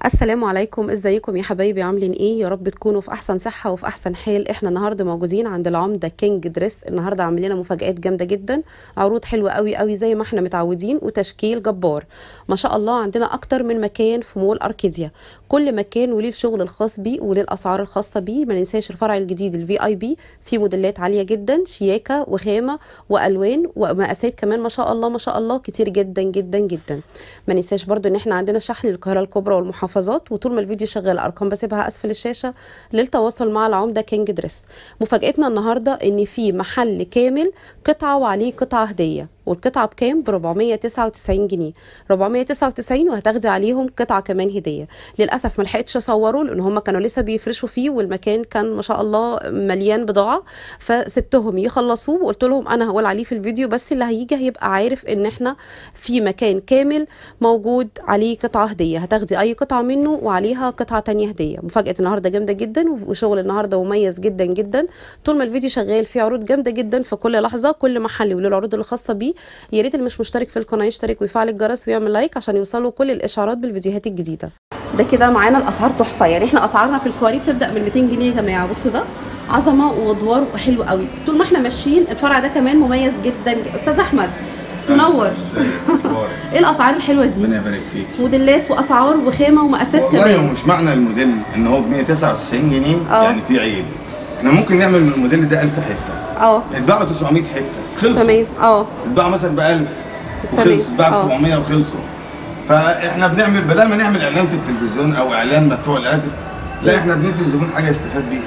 السلام عليكم ازيكم يا حبايبي عاملين ايه يا رب تكونوا في احسن صحه وفي احسن حال احنا النهارده موجودين عند العمده كينج دريس النهارده عامل لنا مفاجات جامده جدا عروض حلوه قوي قوي زي ما احنا متعودين وتشكيل جبار ما شاء الله عندنا اكتر من مكان في مول اركيديا كل مكان وليه الشغل الخاص بيه وليه الاسعار الخاصه بيه ما ننساش الفرع الجديد الفي اي بي فيه موديلات عاليه جدا شياكه وخامه والوان ومقاسات كمان ما شاء الله ما شاء الله كتير جدا جدا جدا ما ننساش برضو ان احنا عندنا شحن للقاهره الكبرى والمحافظات وطول ما الفيديو شغال ارقام بسيبها اسفل الشاشه للتواصل مع العمده كينج دريس مفاجاتنا النهارده ان في محل كامل قطعه وعليه قطعه هديه والقطعه بكام ب 499 جنيه 499 وهتاخدي عليهم قطعه كمان هديه للاسف ما لحقتش اصوره لان هم كانوا لسه بيفرشوا فيه والمكان كان ما شاء الله مليان بضاعه فسبتهم يخلصوه وقلت لهم انا هقول عليه في الفيديو بس اللي هيجي هيبقى عارف ان احنا في مكان كامل موجود عليه قطعه هديه هتاخدي اي قطعه منه وعليها قطعه تانية هديه مفاجاه النهارده جامده جدا وشغل النهارده مميز جدا جدا طول ما الفيديو شغال فيه عروض جامده جدا في كل لحظه كل محل وله العروض الخاصه بيه يا ريت اللي مش مشترك في القناه يشترك ويفعل الجرس ويعمل لايك عشان يوصلوا كل الاشعارات بالفيديوهات الجديده ده كده معانا الاسعار تحفه يعني احنا اسعارنا في السواري بتبدا من 200 جنيه يا جماعه بصوا ده عظمه وادوار وحلو قوي طول ما احنا ماشيين الفرع ده كمان مميز جدا استاذ احمد منور ايه الاسعار الحلوه دي ربنا يبارك فيك موديلات واسعار وخامه ومقاسات والله هو كمان مش معنى الموديل ان هو ب 199 جنيه اه. يعني في عيب احنا ممكن نعمل من الموديل ده 1000 حته اه اتباعوا 900 حته خلصوا تمام اه اتباعوا مثلا ب 1000 تمام. وخلصوا اتباعوا ب اه. 700 وخلصوا فاحنا بنعمل بدل ما نعمل اعلان في التلفزيون او اعلان مدفوع الاجر لا احنا بندي الزبون حاجه يستفاد بيها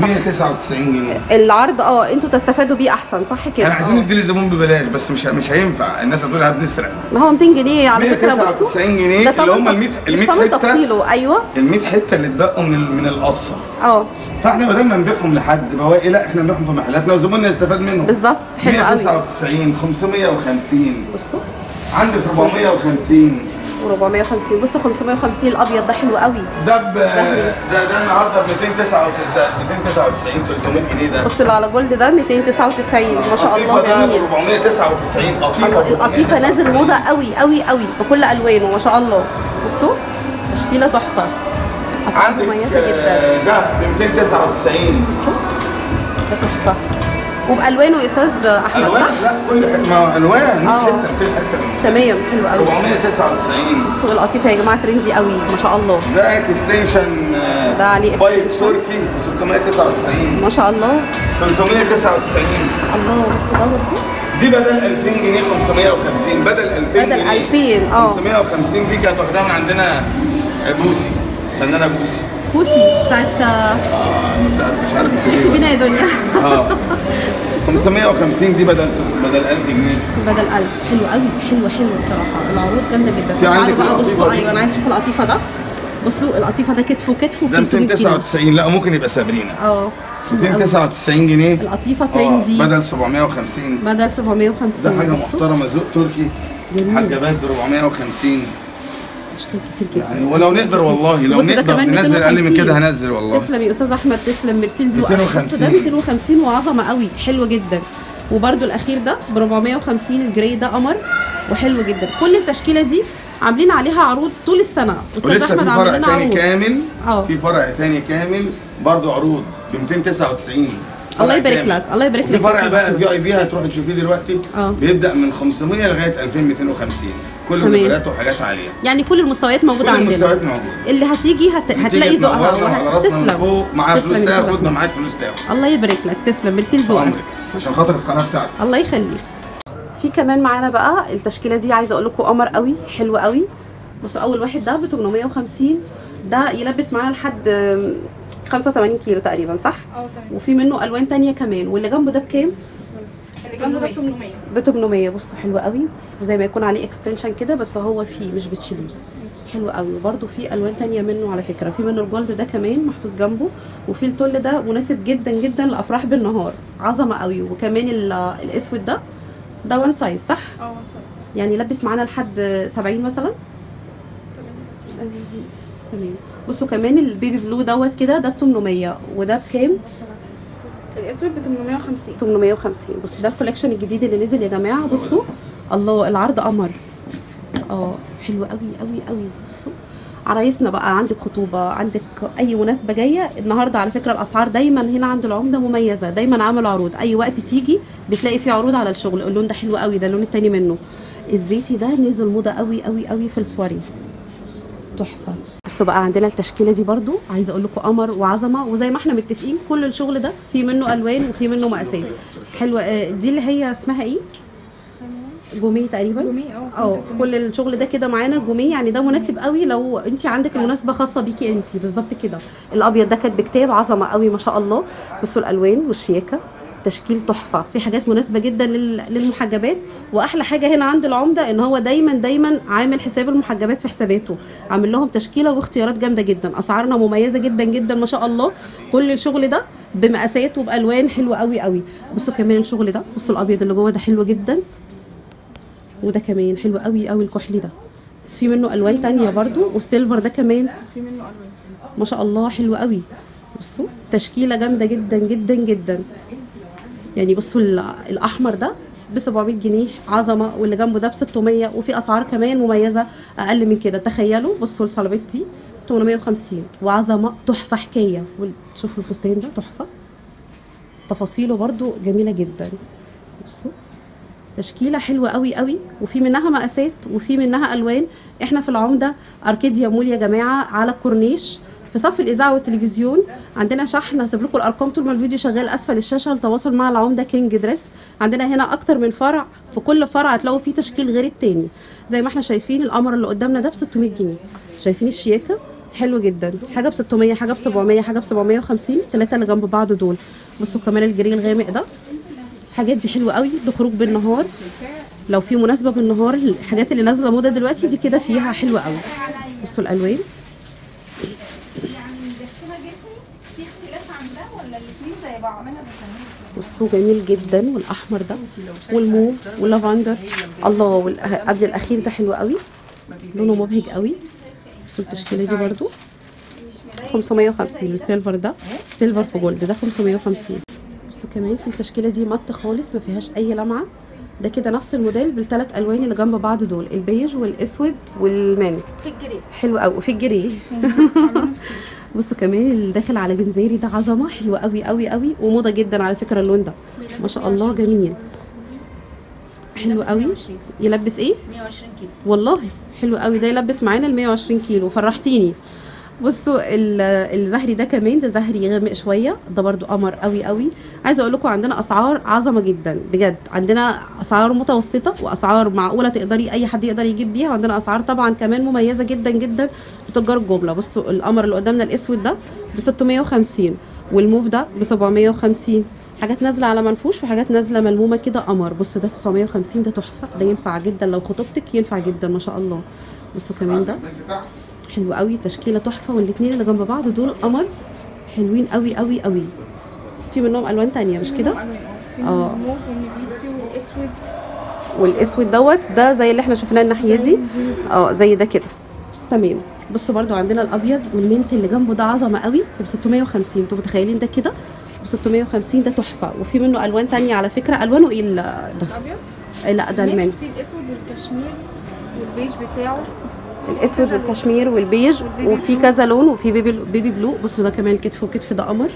199 جنيه العرض اه انتوا تستفادوا بيه احسن صح كده احنا عايزين اه. ندي للزبون ببلاش بس مش مش هينفع الناس هتقول احنا بنسرق ما هو 200 جنيه على فكره بصوا 199 جنيه ده اللي طبعا هم ال 100 تفصيل- ال مش 100 طبعا حته تفصيله ايوه ال 100 حته اللي اتبقوا من ال- من القصه اه فاحنا بدل ما نبيعهم لحد بواقي لا احنا نبيعهم في محلاتنا وزبوننا يستفاد منهم بالظبط حلو قوي 199 550 بصوا عندك 450 و450 بصوا 550 الابيض ده حلو قوي ده ب ده ده النهارده ب 299 ده 299 300 جنيه ده بصوا اللي على جولد ده 299 ما شاء الله قطيفة ده ب جميل 499 قطيفه ب القطيفه نازل موضه قوي قوي قوي بكل الوانه ما شاء الله بصوا تشكيله تحفه اسعار عندك مميزه جدا آه، ده ب 299 بصوا ده تحفه وبالوانه يا استاذ احمد الوان صح؟ لا كل حته ما هو الوان 100 اه. حته 200 حته من تمام حلو قوي 499 بصوا القطيفه يا جماعه ترندي قوي ما شاء الله ده اكستنشن ده عليه بايب extension. تركي ب 699 ما شاء الله 399 الله بصوا ده برضه دي بدل 2000 جنيه 550 بدل 2000 بدل جنيه 2000 اه 550 دي كانت واخداها من عندنا بوسي فنانه بوسي بوسي بتاعت اه بتاعت مش عارف بتقول في ايه بينا يا دنيا اه 550 دي بدل بدل 1000 جنيه بدل 1000 حلو قوي حلو حلو بصراحه العروض جامده جدا في عندك تعالوا بقى القطيفة بصوا دي. ايوه انا عايز اشوف القطيفه ده بصوا القطيفه ده كتفه كتفه ده 300 كيلو 299 لا ممكن يبقى سابرينا اه 299 جنيه القطيفه اه ترندي بدل 750 بدل 750 ده حاجه بصوا. محترمه ذوق تركي جميل. حجابات ب 450 اشكال كتير جدا يعني ولو نقدر والله لو بصوا ده نقدر كمان ننزل اقل من 250. كده هنزل والله تسلم يا استاذ احمد تسلم ميرسي لذوقك 250. بصوا ده 250 وعظمه قوي حلوه جدا وبرده الاخير ده ب 450 الجراي ده قمر وحلو جدا كل التشكيله دي عاملين عليها عروض طول السنه استاذ ولسه احمد في عامل فرع لنا تاني عروض كامل اه. في فرع تاني كامل برضه عروض ب 299 فرع الله يبارك كامل. لك الله يبارك وفي لك فرع بقى في اي بي هتروحي تشوفيه دلوقتي اه. بيبدا من 500 لغايه 2250 كله تمام. موديلات وحاجات عاليه يعني كل المستويات موجوده كل عندنا المستويات موجوده اللي هتيجي هت... هتلاقي تيجي ذوقها تنورنا على وهت- راسنا من تسلم فوق معاها تسلم فلوس يا أستاذ تاخد أحمد. ما معاك فلوس تاخد الله يبارك لك تسلم ميرسي لذوقك عمرك عشان خاطر القناه بتاعتك الله يخليك في كمان معانا بقى التشكيله دي عايزه اقول لكم قمر قوي حلو قوي بصوا اول واحد ده ب 850 ده يلبس معانا لحد آم، 85 كيلو تقريبا صح اه تمام وفي منه الوان تانية كمان واللي جنبه ده بكام اللي جنبه ده ب 800 ب 800 بصوا حلو قوي وزي ما يكون عليه اكستنشن كده بس هو فيه مش بتشيليه حلو قوي وبرده في الوان تانية منه على فكره في منه الجولد ده كمان محطوط جنبه وفي التل ده مناسب جدا جدا لافراح بالنهار عظمه قوي وكمان ال- الاسود ده ده وان سايز صح اه وان سايز يعني يلبس معانا لحد 70 مثلا 80 تمام بصوا كمان البيبي بلو دوت كده ده ب 800 وده بكام الاسود ب 850 850 بصوا ده الكولكشن الجديد اللي نزل يا جماعه بصوا الله العرض قمر اه حلو قوي قوي قوي بصوا عرايسنا بقى عندك خطوبه عندك اي مناسبه جايه النهارده على فكره الاسعار دايما هنا عند العمده مميزه دايما عامل عروض اي وقت تيجي بتلاقي فيه عروض على الشغل اللون ده حلو قوي ده اللون التاني منه الزيتي ده نزل موضه قوي قوي قوي في السواري تحفه بصوا بقى عندنا التشكيله دي برضو عايزه اقول لكم قمر وعظمه وزي ما احنا متفقين كل الشغل ده في منه الوان وفي منه مقاسات حلوه آه، دي اللي هي اسمها ايه جومي تقريبا جومي اه اه كل الشغل ده كده معانا جومي يعني ده مناسب قوي لو انت عندك المناسبه خاصه بيكي انت بالظبط كده الابيض ده كاتب كتاب عظمه قوي ما شاء الله بصوا الالوان والشياكه تشكيل تحفه في حاجات مناسبه جدا لل- للمحجبات واحلى حاجه هنا عند العمده ان هو دايما دايما عامل حساب المحجبات في حساباته عامل لهم تشكيله واختيارات جامده جدا اسعارنا مميزه جدا جدا ما شاء الله كل الشغل ده بمقاسات وبالوان حلوه قوي قوي بصوا كمان الشغل ده بصوا الابيض اللي جوه ده حلو جدا وده كمان حلو قوي قوي الكحلي ده في منه الوان تانية برضو والسيلفر ده كمان في منه الوان ما شاء الله حلو قوي بصوا تشكيله جامده جدا جدا جدا يعني بصوا ال- الاحمر ده ب 700 جنيه عظمه واللي جنبه ده ب 600 وفي اسعار كمان مميزه اقل من كده تخيلوا بصوا الصلابات دي 850 وعظمه تحفه حكايه وال- شوفوا الفستان ده تحفه تفاصيله برضو جميله جدا بصوا تشكيله حلوه قوي قوي وفي منها مقاسات وفي منها الوان احنا في العمده اركيديا مول يا جماعه على الكورنيش في صف الاذاعه والتلفزيون عندنا شحن هسيب لكم الارقام طول ما الفيديو شغال اسفل الشاشه للتواصل مع العمده كينج دريس عندنا هنا اكتر من فرع في كل فرع هتلاقوا فيه تشكيل غير التاني زي ما احنا شايفين القمر اللي قدامنا ده ب 600 جنيه شايفين الشياكه حلو جدا حاجه ب 600 حاجه ب 700 حاجه ب 750 الثلاثه اللي جنب بعض دول بصوا كمان الجري الغامق ده الحاجات دي حلوه قوي لخروج بالنهار لو في مناسبه بالنهار الحاجات اللي نازله موضه دلوقتي دي كده فيها حلوه قوي بصوا الالوان يعني مجسمه جسمي في اختلاف عن ده ولا الاثنين زي بعض؟ بصوا جميل جدا والاحمر ده والموف واللافندر الله وال- قبل الاخير ده حلو قوي لونه مبهج قوي بصوا التشكيله دي برضو 550 السيلفر ده سيلفر في جولد ده 550 بصوا كمان في التشكيله دي مط خالص ما فيهاش اي لمعه ده كده نفس الموديل بالثلاث الوان اللي جنب بعض دول البيج والاسود والماني في الجري حلو قوي وفي الجري بصوا كمان اللي داخل على جنزيري ده عظمه حلوه قوي قوي قوي وموضه جدا على فكره اللون ده ما شاء الله جميل حلو قوي يلبس ايه 120 كيلو والله حلو قوي ده يلبس معانا ال 120 كيلو فرحتيني بصوا ال- الزهري ده كمان ده زهري غامق شويه ده برضو قمر قوي قوي عايزه اقول لكم عندنا اسعار عظمه جدا بجد عندنا اسعار متوسطه واسعار معقوله تقدري اي حد يقدر يجيب بيها وعندنا اسعار طبعا كمان مميزه جدا جدا لتجار الجمله بصوا القمر اللي قدامنا الاسود ده ب 650 والموف ده ب 750 حاجات نازله على منفوش وحاجات نازله ملمومه كده قمر بصوا ده 950 ده تحفه ده ينفع جدا لو خطوبتك ينفع جدا ما شاء الله بصوا كمان ده حلو قوي تشكيله تحفه والاثنين اللي جنب بعض دول قمر حلوين قوي قوي قوي في منهم الوان تانية مش كده في اه. منه موف ونبيتي واسود والاسود دوت ده زي اللي احنا شفناه الناحيه دي اه زي ده كده تمام بصوا برضو عندنا الابيض والمنت اللي جنبه ده عظمه قوي ب 650 انتوا متخيلين ده كده ب 650 ده تحفه وفي منه الوان تانية على فكره الوانه ايه ال- ده الابيض آه، لا ده المنت في الاسود والكشمير والبيج بتاعه الاسود والكشمير والبيج وفي كذا لون وفي بيبي بيبي بلو بصوا ده كمان كتف وكتف ده قمر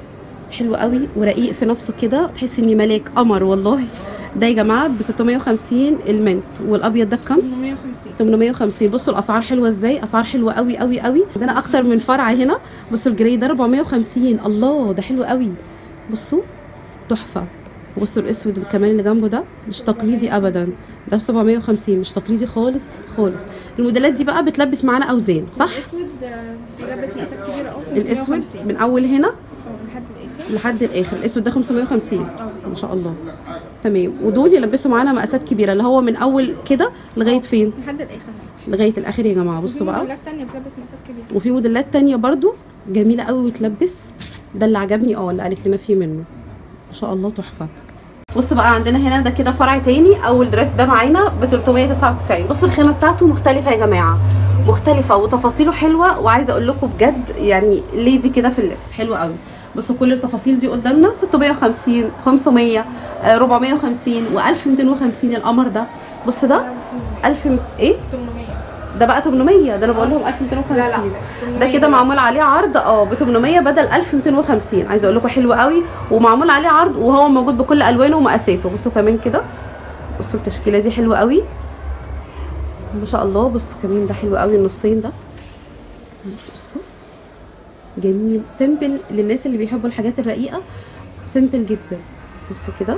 حلو قوي ورقيق في نفسه كده تحس اني ملاك قمر والله ده يا جماعه ب 650 المنت والابيض ده بكام 850 850 بصوا الاسعار حلوه ازاي اسعار حلوه قوي قوي قوي عندنا اكتر من فرع هنا بصوا الجري ده 450 الله ده حلو قوي بصوا تحفه بصوا الاسود اللي كمان اللي جنبه ده مش تقليدي ابدا ده ب 750 مش تقليدي خالص خالص الموديلات دي بقى بتلبس معانا اوزان صح الاسود آه، لابس مقاسات كبيره اه الاسود 550. من اول هنا اه لحد الاخر لحد الاخر الاسود ده 550 ما شاء الله تمام ودول يلبسوا معانا مقاسات كبيره اللي هو من اول كده لغايه فين لحد الاخر لغايه الاخر يا جماعه في بصوا بقى موديلات تانية بتلبس مقاسات كبيره وفي موديلات تانية برضو جميلة قوي وتلبس ده اللي عجبني اه اللي قالت لنا فيه منه ما شاء الله تحفة بصوا بقى عندنا هنا ده كده فرع تاني اول دريس ده معانا ب 399 بصوا الخامة بتاعته مختلفة يا جماعة مختلفة وتفاصيله حلوة وعايزة اقول لكم بجد يعني ليدي كده في اللبس حلو قوي بصوا كل التفاصيل دي قدامنا 650 500 آه، 450 و1250 القمر ده بصوا ده 1000 م- ايه 800 ده بقى 800 ده انا بقول لهم 1250 لا لا ده كده معمول عليه عرض اه ب 800 بدل 1250 عايزه اقول لكم حلو قوي ومعمول عليه عرض وهو موجود بكل الوانه ومقاساته بصوا كمان كده بصوا التشكيله دي حلوه قوي ما شاء الله بصوا كمان ده حلو قوي النصين ده بصوا جميل سيمبل للناس اللي بيحبوا الحاجات الرقيقه سيمبل جدا بصوا كده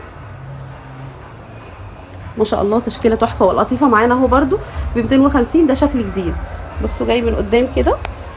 ما شاء الله تشكيله تحفه والقطيفه معانا اهو برده ب 250 ده شكل جديد بصوا جاي من قدام كده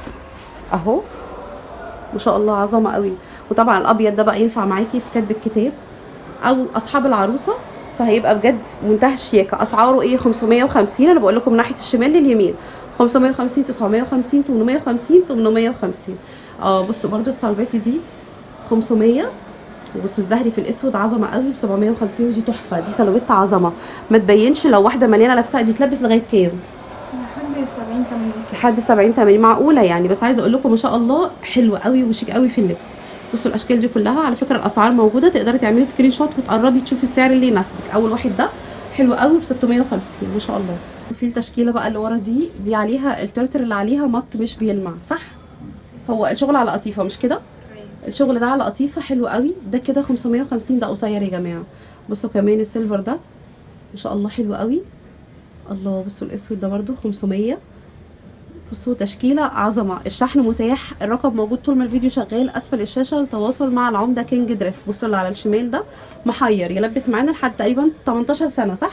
اهو ما شاء الله عظمه قوي وطبعا الابيض ده بقى ينفع معاكي في كتب الكتاب او اصحاب العروسه فهيبقى بجد منتهى الشياكه اسعاره ايه 550 انا بقول لكم من ناحيه الشمال لليمين 550 950 850 850 اه بصوا برده السالفاتي دي 500 وبصوا الزهري في الاسود عظمه قوي ب 750 ودي تحفه دي سلوبيت عظمه ما تبينش لو واحده مليانه لابسه دي تلبس لغايه كام لحد 70 80 لحد 70 80 معقوله يعني بس عايزه اقول لكم ما شاء الله حلو قوي وشيك قوي في اللبس بصوا الاشكال دي كلها على فكره الاسعار موجوده تقدري تعملي سكرين شوت وتقربي تشوفي السعر اللي يناسبك اول واحد ده حلو قوي ب 650 ما شاء الله في التشكيله بقى اللي ورا دي دي عليها الترتر اللي عليها مط مش بيلمع صح هو الشغل على قطيفه مش كده الشغل ده على قطيفه حلو قوي ده كده 550 ده قصير يا جماعه بصوا كمان السيلفر ده ما شاء الله حلو قوي الله بصوا الاسود ده برده 500 بصوا تشكيله عظمه الشحن متاح الرقم موجود طول ما الفيديو شغال اسفل الشاشه للتواصل مع العمده كينج دريس بصوا اللي على الشمال ده محير يلبس معانا لحد تقريبا 18 سنه صح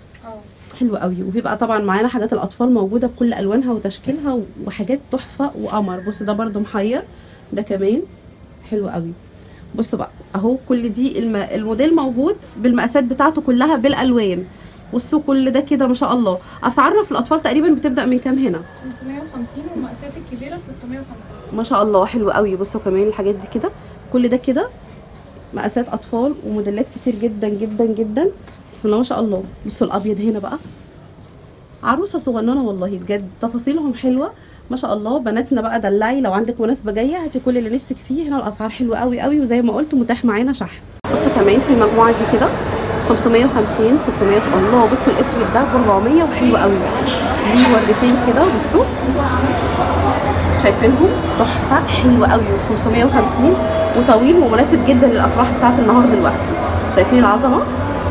حلو قوي وفي بقى طبعا معانا حاجات الاطفال موجوده بكل الوانها وتشكيلها وحاجات تحفه وقمر بصوا ده برده محير ده كمان حلو قوي بصوا بقى اهو كل دي الم... الموديل موجود بالمقاسات بتاعته كلها بالالوان بصوا كل ده كده ما شاء الله اسعارنا في الاطفال تقريبا بتبدا من كام هنا 550 والمقاسات الكبيره 650 ما شاء الله حلو قوي بصوا كمان الحاجات دي كده كل ده كده مقاسات اطفال وموديلات كتير جدا جدا جدا بسم الله ما شاء الله بصوا الابيض هنا بقى عروسه صغننه والله بجد تفاصيلهم حلوه ما شاء الله بناتنا بقى دلعي لو عندك مناسبه جايه هاتي كل اللي نفسك فيه هنا الاسعار حلوه قوي قوي وزي ما قلت متاح معانا شحن بصوا كمان في المجموعه دي كده 550 600 الله بصوا الاسود ده ب 400 وحلو قوي ليه وردتين كده بصوا شايفينهم تحفه حلو قوي و 550 وطويل ومناسب جدا للافراح بتاعت النهار دلوقتي شايفين العظمه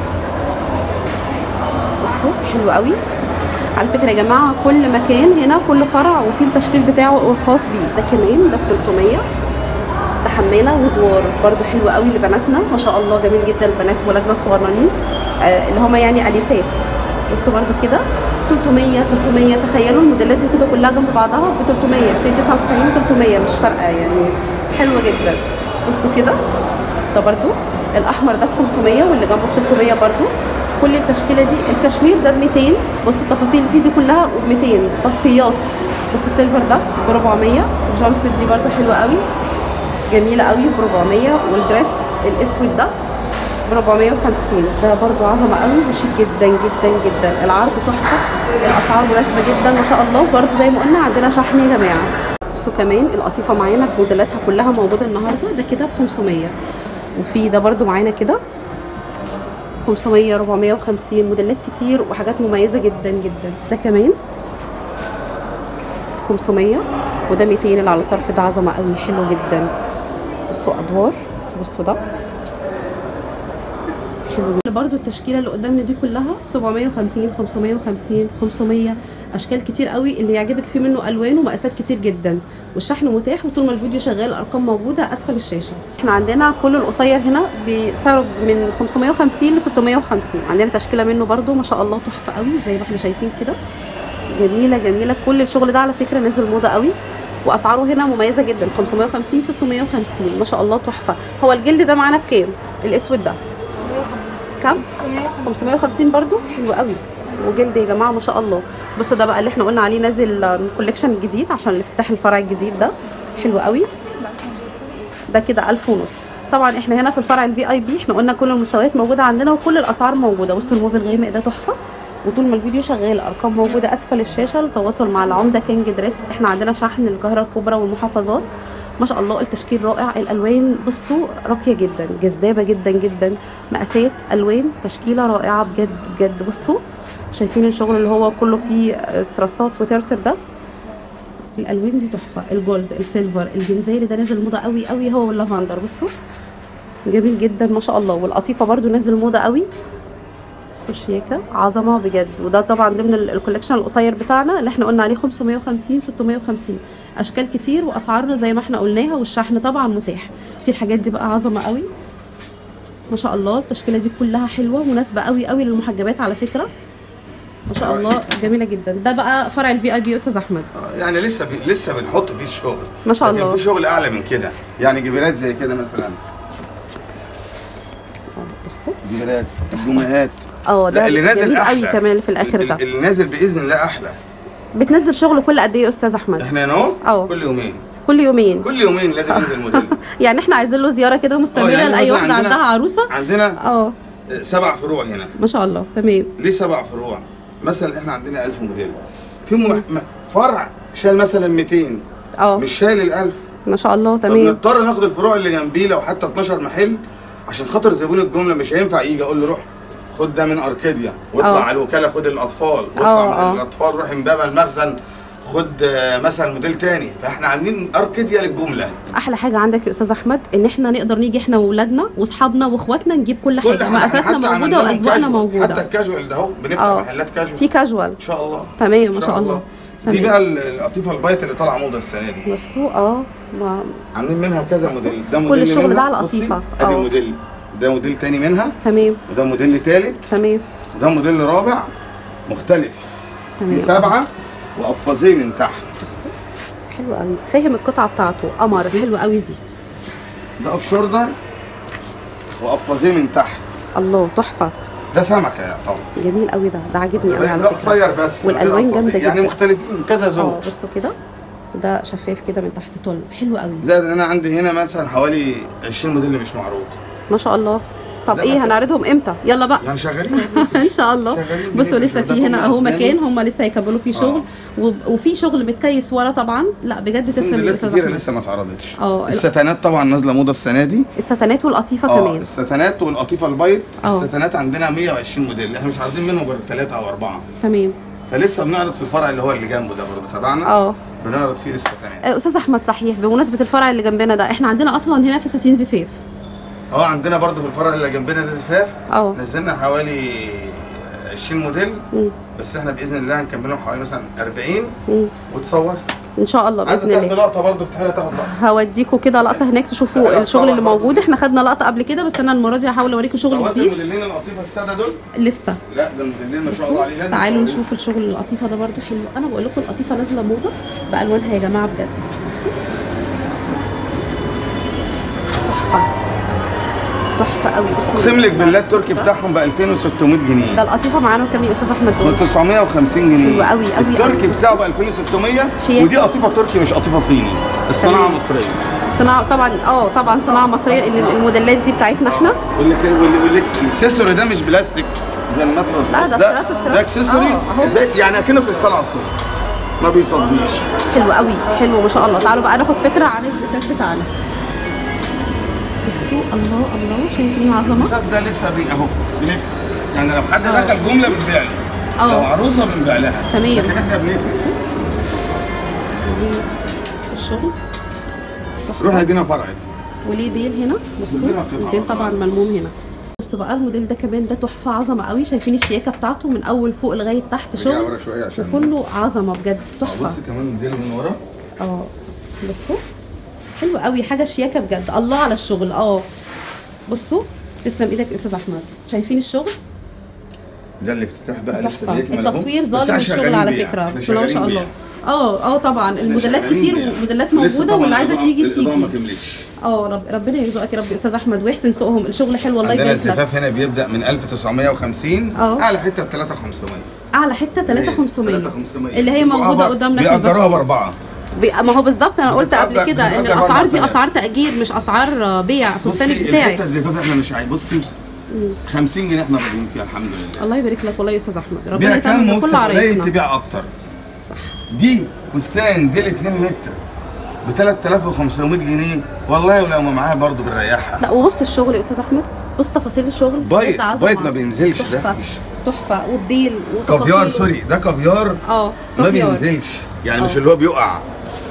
بصوا حلو قوي على فكره يا جماعه كل مكان هنا كل فرع وفيه التشكيل بتاعه الخاص بيه ده كمان ده ب 300 ده حماله ودوار برده حلو قوي لبناتنا ما شاء الله جميل جدا البنات ولادنا الصغننين آه اللي هم يعني اليسات بصوا برده كده 300 300 تخيلوا الموديلات دي كده كلها جنب بعضها ب 300 299 300 مش فارقه يعني حلوه جدا بصوا كده ده برده الاحمر ده ب 500 واللي جنبه ب 300 برده كل التشكيله دي الكشمير ده ب 200 بصوا التفاصيل اللي فيه دي كلها ب 200 تصفيات بصوا السيلفر ده ب 400 الجامسفيت دي برده حلوه قوي جميله قوي ب 400 والدريس الاسود ده ب 450 ده برده عظمه قوي وشيك جدا جدا جدا العرض تحفه الاسعار مناسبه جدا ما شاء الله برده زي ما قلنا عندنا شحن يا جماعه بصوا كمان القطيفه معانا بموديلاتها كلها موجوده النهارده ده كده ب 500 وفي ده برده معانا كده 500 450 موديلات كتير وحاجات مميزه جدا جدا ده كمان 500 وده 200 اللي على الطرف ده عظمه قوي حلو جدا بصوا ادوار بصوا ده حلو برضو التشكيله اللي قدامنا دي كلها 750 550 500 اشكال كتير قوي اللي يعجبك فيه منه الوان ومقاسات كتير جدا والشحن متاح وطول ما الفيديو شغال الارقام موجوده اسفل الشاشه احنا عندنا كل القصير هنا بسعره من 550 ل 650 عندنا تشكيله منه برضو ما شاء الله تحفه قوي زي ما احنا شايفين كده جميله جميله كل الشغل ده على فكره نزل موضه قوي واسعاره هنا مميزه جدا 550 650 ما شاء الله تحفه هو الجلد ده معانا بكام الاسود ده 750 كام 750 550 برضو حلو قوي وجلد يا جماعه ما شاء الله بصوا ده بقى اللي احنا قلنا عليه نازل من كوليكشن جديد عشان الافتتاح الفرع الجديد ده حلو قوي ده كده 1000 ونص طبعا احنا هنا في الفرع الفي اي بي احنا قلنا كل المستويات موجوده عندنا وكل الاسعار موجوده بصوا الموف الغامق ده تحفه وطول ما الفيديو شغال ارقام موجوده اسفل الشاشه للتواصل مع العمده كينج دريس احنا عندنا شحن للقاهره الكبرى والمحافظات ما شاء الله التشكيل رائع الالوان بصوا راقيه جدا جذابه جدا جدا مقاسات الوان تشكيله رائعه بجد بجد بصوا شايفين الشغل اللي هو كله فيه استرسات وترتر ده الالوان دي تحفه الجولد السيلفر الجنزيري ده نازل موضه قوي قوي هو واللافندر بصوا جميل جدا ما شاء الله والقطيفه برضو نازل موضه قوي بصوا شياكه عظمه بجد وده طبعا ضمن ال- الكوليكشن القصير بتاعنا اللي احنا قلنا عليه 550 650 اشكال كتير واسعارنا زي ما احنا قلناها والشحن طبعا متاح في الحاجات دي بقى عظمه قوي ما شاء الله التشكيله دي كلها حلوه مناسبه قوي قوي للمحجبات على فكره ما شاء الله جميله جدا ده بقى فرع الفي اي بي استاذ احمد آه، يعني لسه بي... لسه بنحط فيه الشغل ما شاء لكن الله. في شغل اعلى من كده يعني جبيرات زي كده مثلا آه، بصوا جبيرات جمهات اه ده لا اللي نازل جميل احلى قوي كمان في الاخر ال- ده اللي نازل باذن الله احلى بتنزل شغل كل قد ايه يا استاذ احمد احنا هنا اهو اه. كل يومين كل يومين كل يومين لازم ينزل موديل يعني احنا عايزين له زياره كده مستمره يعني لاي مثلا واحده عندنا- عندها عروسه عندنا اه سبع فروع هنا ما شاء الله تمام ليه سبع فروع مثلا احنا عندنا 1000 موديل في م... م- فرع شال مثلا 200 اه مش شايل ال 1000 ما شاء الله طب تمام نضطر ناخد الفروع اللي جنبيه لو حتى 12 محل عشان خاطر زبون الجمله مش هينفع يجي اقول له روح خد ده من اركاديا واطلع اه. على الوكاله خد الاطفال اه، واطلع اه. من الاطفال روح امبابه المخزن خد آه، مثلا موديل تاني فاحنا عاملين اركاديا للجمله احلى حاجه عندك يا استاذ احمد ان احنا نقدر نيجي احنا واولادنا واصحابنا واخواتنا نجيب كل كل حاجه حاجة. مقاساتنا حتى موجوده عملنا لهم واذواقنا كاجوال. حتى موجوده الكاجوال ده اهو بنفتح اه. محلات كاجوال في كاجوال ان شاء الله تمام إن ما شاء الله دي تمام. بقى ال- القطيفه البايت اللي طالعه موضه السنه دي بصوا اه ما- عاملين منها كذا موديل ده كل موديل الشغل منها. ده على بصي، قطيفة. ادي اه. موديل ده موديل تاني منها تمام وده موديل تالت تمام وده موديل رابع مختلف تمام في سبعه وقفازيه من تحت بصوا حلو قوي فاهم القطعه بتاعته قمر بصي. حلو قوي دي ده اوف شولدر وقفازيه من تحت الله تحفه ده سمكه يا طبعا جميل قوي ده ده عاجبني قوي على ده فكره قصير بس والألوان من غير جامدة قفازية. يعني جدا. مختلفين كذا اه ذوق بصوا كده ده شفاف كده من تحت طل حلو قوي زائد ان انا عندي هنا مثلا حوالي 20 موديل مش معروض ما شاء الله طب ده ايه مكان. هنعرضهم امتى يلا بقى يعني شغالين ان شاء الله شغالين بصوا بنقفل. لسه ده في هنا كله اهو أسنان. مكان هم لسه هيكملوا فيه شغل وب- وفي شغل متكيس ورا طبعا لا بجد تسلم يا موديلات استاذ كتيره احمد لسه ما اتعرضتش اه الستانات طبعا نازله موضه السنه دي الستانات والقطيفه اه كمان الستانات والقطيفه البيض اه. الستانات عندنا 120 موديل احنا مش عارضين منهم غير ثلاثه او اربعه تمام فلسه بنعرض في الفرع اللي هو اللي جنبه ده برضه تبعنا اه بنعرض فيه الستانات آه، استاذ احمد صحيح بمناسبه الفرع اللي جنبنا ده احنا عندنا اصلا هنا في ساتين زفاف اه عندنا برضه في الفرع اللي جنبنا ده زفاف اه نزلنا حوالي 20 موديل مم. بس احنا باذن الله هنكملهم حوالي مثلا 40 مم. وتصور ان شاء الله عايزه باذن تاخد الله لقطه برضه افتحي لها تاخد لقطه هوديكوا كده لقطه هناك لا، تشوفوا الشغل طبعا اللي برضه. موجود احنا خدنا لقطه قبل كده بس انا المره دي هحاول اوريكم شغل صورت جديد الموديلين القطيفه الساده دول لسه لا ده الموديلين ما شاء الله بصوا عليه لازم تعالوا تصوريه. نشوف الشغل القطيفه ده برضو حلو انا بقول لكم القطيفه نازله موضه بالوانها يا جماعه بجد بصوا تحفه تحفه قوي بصوا اقسم لك بالله التركي بتاعهم ب 2600 ده جنيه القطيفه معانا كام يا استاذ احمد دول ب 950 جنيه حلو قوي قوي التركي قوي. بتاعه ب 2600 شيك. ودي قطيفه تركي مش قطيفه صيني الصناعه تمام. مصريه الصناعه طبعا اه طبعا صناعه مصريه لان الموديلات دي بتاعتنا احنا واللي- واللي- واللي- والاكسسوري ده مش بلاستيك زي المتر لا، ده ده, استراس- استراس. ده اكسسوري اه، اهو. زي يعني اكنه كريستال عصفور ما بيصديش حلو قوي حلو ما شاء الله تعالوا بقى ناخد فكره عن الزفاف بتاعنا بصوا الله الله شايفين العظمه الكتاب ده لسه بي اهو بنك يعني لو حد دخل جمله بتبيع له اه. لو عروسه بنبيع لها تمام. لكن احنا بنفرس وليه بصوا الشغل روح ادينا فرع وليه ديل هنا بصوا الديل هتبقى الديل على طبعا بعض. ملموم هنا بصوا بقى الموديل ده كمان ده تحفه عظمه قوي شايفين الشياكه بتاعته من اول فوق لغايه تحت رجع شغل ورا شويه عشان وكله عظمه بجد تحفه بص كمان الموديل من ورا اه بصوا حلو قوي حاجه شياكه بجد الله على الشغل اه بصوا تسلم ايدك يا استاذ احمد شايفين الشغل ده الافتتاح بقى لسه تحفه بيكمل أهو. التصوير بس ظالم احنا الشغل شغالين على بيع. فكره احنا بسم الله ما شاء شغالين الله بيع. اه اه طبعا احنا الموديلات شغالين كتير بيع. وموديلات لسه موجوده طبعاً واللي عايزه الإضاءة- تيجي الإضاءة ما تيجي كملتش اه رب ربنا يرزقك يا رب يا استاذ احمد ويحسن سوقهم الشغل حلو الله عندنا يبارك لك الزفاف هنا بيبدا من 1950 اه. اعلى حته ب 3500 اعلى حته 3500 3500 اللي هي موجوده قدامنا في بيأجروها البطاقة. باربعه بي- ما هو بالظبط انا قلت قبل بتأجر- كده ان بتأجر الاسعار دي أربع اسعار تاجير مش اسعار بيع فستانك بصي بتاعك الحته الزفاف احنا مش عايز بصي 50 جنيه احنا راضيين فيها الحمد لله الله يبارك لك والله يا استاذ احمد ربنا بيع كام يتمم بكل وكسب قليل عرايسنا تبيع اكتر صح دي فستان ديل 2 متر ب 3500 جنيه والله ولو ما معاها برضه بنريحها لا وبص الشغل يا استاذ احمد بص تفاصيل الشغل بايت بجد عظمة. بايت ما بينزلش ده تحفة. مش تحفه وبديل كافيار وتفاصيل. سوري ده كافيار اه ما كافيار. بينزلش يعني آه. مش اللي هو بيقع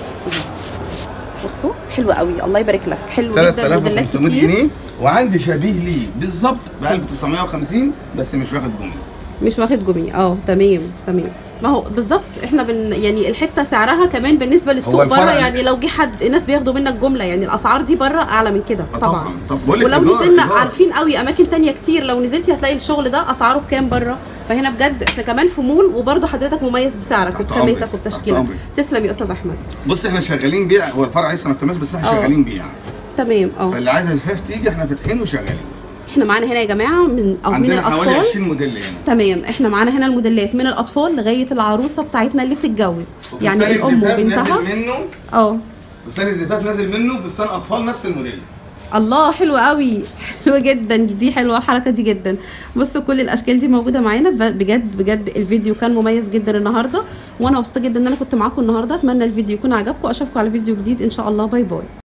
بصوا حلو قوي الله يبارك لك حلو جدا موديلات 3500 كتير جنيه وعندي شبيه ليه بالظبط ب 1950 بس مش واخد جمله مش واخد جميع اه تمام تمام ما هو بالظبط احنا بن يعني الحته سعرها كمان بالنسبه للسوق الفرع بره اللي- يعني لو جه حد الناس بياخدوا منك جمله يعني الاسعار دي بره اعلى من كده آه طبعا طبعا طب بقول لك ولو إيجار- نزلنا إيجار. عارفين قوي اماكن تانية كتير لو نزلتي هتلاقي الشغل ده اسعاره بكام بره فهنا بجد احنا كمان في مول وبرده حضرتك مميز بسعرك تحت وبخامتك أمرك، وبتشكيلك تحت أمرك. تسلم يا استاذ احمد بص احنا شغالين بيع هو الفرع لسه ما اكتملش بس احنا آه. شغالين بيع تمام اه فاللي عايز الفاف تيجي احنا فاتحين وشغالين احنا معانا هنا يا جماعه من او من عندنا حوالي الاطفال 20 موديل هنا تمام احنا معانا هنا الموديلات من الاطفال لغايه العروسه بتاعتنا اللي بتتجوز يعني وفستان الام الزفاف وبنتها نازل منه اه فستان الزفاف نازل منه فستان اطفال نفس الموديل الله حلو قوي حلو جدا دي حلوه الحركه دي جدا بصوا كل الاشكال دي موجوده معانا ب- بجد بجد الفيديو كان مميز جدا النهارده وانا مبسوطه جدا ان انا كنت معاكم النهارده اتمنى الفيديو يكون عجبكم اشوفكم على فيديو جديد ان شاء الله باي باي